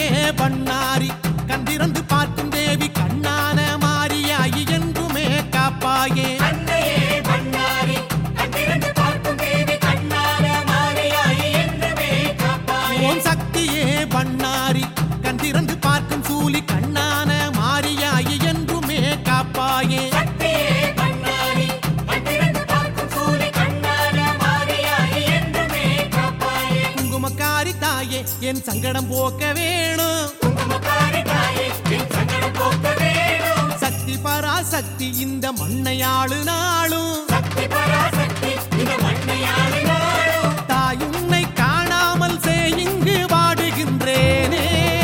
அன்னையே பண்ணாரி கண்டிறந்து பார்க்கும் தேவி கண்ணான மாரியாயி என்றுமே காப்பாயே அன்னையே பண்ணாரி கண்டிருந்து பார்க்கும் தேவி கண்ணான மாரியாயி என்றுமே காப்பாயே ஓம் சக்தியே பண்ணாரி கண்டிறந்து பார்க்கும் சூலி கண்ணான மாரியாயி என்றுமே காப்பாயே சக்தியே பண்ணாரி கண்டிருந்து பார்க்கும் சூழி கண்ணான மாரியாயி என்றுமே காப்பாயே குங்குமக்காரி தாயே என் சங்கடம் போக்க வேணும் குங்குமக்காரி தாயே என் சங்கடம் போக்க வேணும் சக்தி பராசக்தி இந்த மண்ணையாளு நாளும் சக்தி பராசக்தி இந்த மண்ணையாளி நாளும் தாய் உன்னை காணாமல் சே இங்கு வாடுகின்றேனே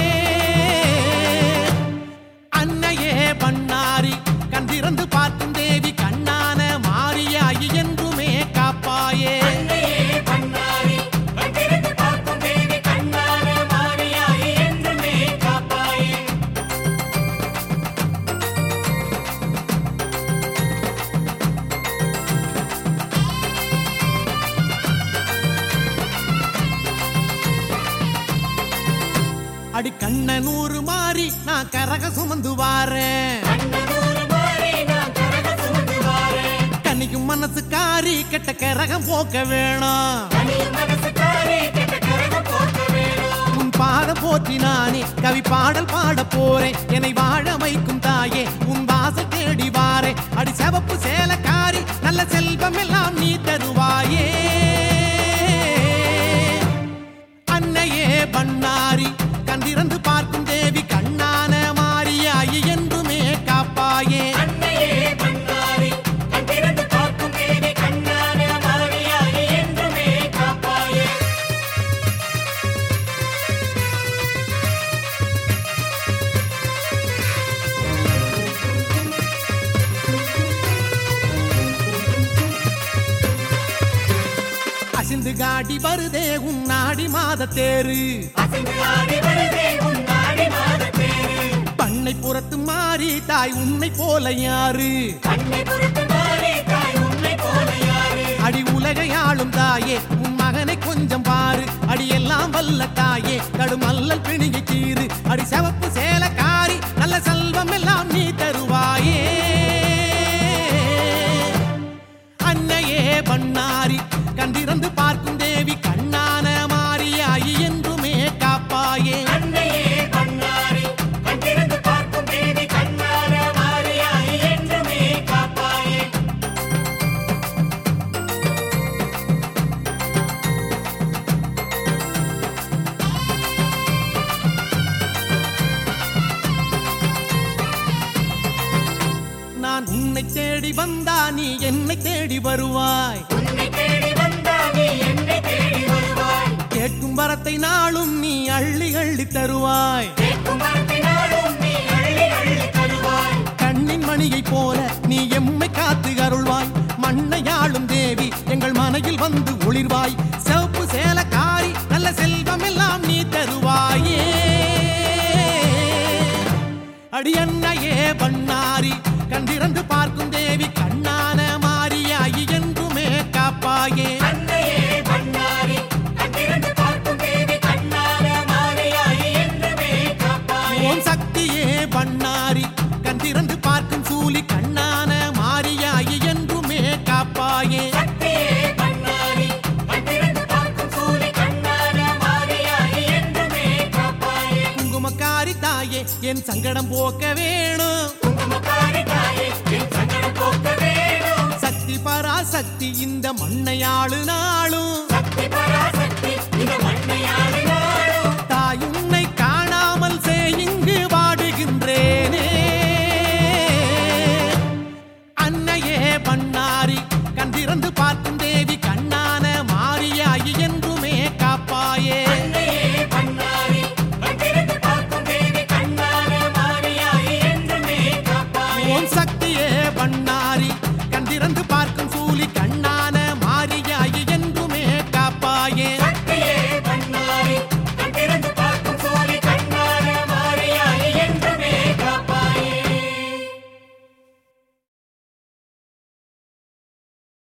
அன்னையே பண்ணாரி கண்டிறந்து பார்க்கும் தேவி கண்ணான மாரியாயி என்றுமே காப்பாயே அன்னையே பண்ணாரி கண்டிருந்து பார்க்கும் தேவி கண்ணான மாரியாயி என்றுமே காப்பாயே அடி கண்ணனூறு மாறி நான் கரக சுமந்து வாரேன் கண்ணனூர் மாறி நான் கரக சுமந்து வாரேன் கன்னிக்கும் மனசுக்காரி கெட்ட கரகம் போக்க வேணும் தனியும் மனசுக்காரி கெட்ட கரகம் போக்க வேணும் உன் பாதம் போற்றி நானே கவி பாடல் பாட போறேன் என்னை வாழ வைக்கும் தாயே உன் வாசல் தேடி வாரே அடி சிவப்பு சேலக்காரி நல்ல செல்வம் எல்லாம் நீ தருவாயே அன்னையே பண்ணாரி கண்டிறந்து பார்க்கும் தேவி கண்ணான மாரியாயி என்றுமே காப்பாயே அன்னையே பண்ணாரி கண்டிருந்து பார்க்கும் தேவி கண்ணான மாரியாயி என்றுமே காப்பாயே அசிந்து காடி வருதே உன் நாடி மாத தேரு அசைந்து ஆடி வருதே உன் நாடி மாதத்தேரு பண்ணை புறத்து மாறி தாய் உன்னை போல யாரு கண்ணை பொறுத்து மாறி தாய் உன்னை போல யாரு அடி உலகையாளும் தாயே உன் மகனை கொஞ்சம் பாரு அடி எல்லாம் வல்ல தாயே கடுமல்லல் பிணிகை தீரு அடி சிவப்பு சேலக்காரி நல்ல செல்வம் எல்லாம் நீ தருவாயே அன்னையே பண்ணாரி கண்டிறந்து பார்க்கும் தேவி கண்ணான மாரியாயி என்றுமே காப்பாயே அன்னையே பண்ணாரி கண்டிருந்து பார்க்கும் தேவி கண்ணான மாரியாயி என்றுமே காப்பாயே நான் உன்னை தேடி வந்தா நீ என்னை தேடி வருவாய் உன்னை தேடி வந்தா நீ என்னை தேடி வருவாய் கேட்கும் வரத்தை நாளும் நீ அள்ளி அள்ளி தருவாய் கேட்கும் வார்த்தைனாலும் நீ அள்ளி அள்ளி தருவாய் கண்ணின் மணியைப் போல நீ எம்மை காத்து அருள்வாய் மண்ணையாளும் தேவி எங்கள் மனையில் வந்து ஒளிர்வாய் சிவப்பு சேலக்காரி நல்ல செல்வம் எல்லாம் நீ தருவாயே அடி அன்னையே பண்ணாரி கண்டிறந்து பார்க்கும் தேவி கண்ணான மாரியாயி என்றுமே காப்பாயே அன்னையே பண்ணாரி கண்டிருந்து பார்க்கும் தேவி கண்ணான மாரியாயி என்றுமே காப்பாயே ஓம் சக்தியே பண்ணாரி கண்டிறந்து பார்க்கும் சூலி கண்ணான மாரியாயி என்றுமே காப்பாயே சக்தியே பண்ணாரி கண்டிருந்து பார்க்கும் சூழி கண்ணான மாரியாயி என்றுமே காப்பாயே குங்குமக்காரி தாயே என் சங்கடம் போக்க வேணும் குங்குமக்காரி தாயே என் சங்கடம் போக்க வேணும் சக்தி பராசக்தி இந்த மண்ணையாளு நாளும் சக்தி பராசக்தி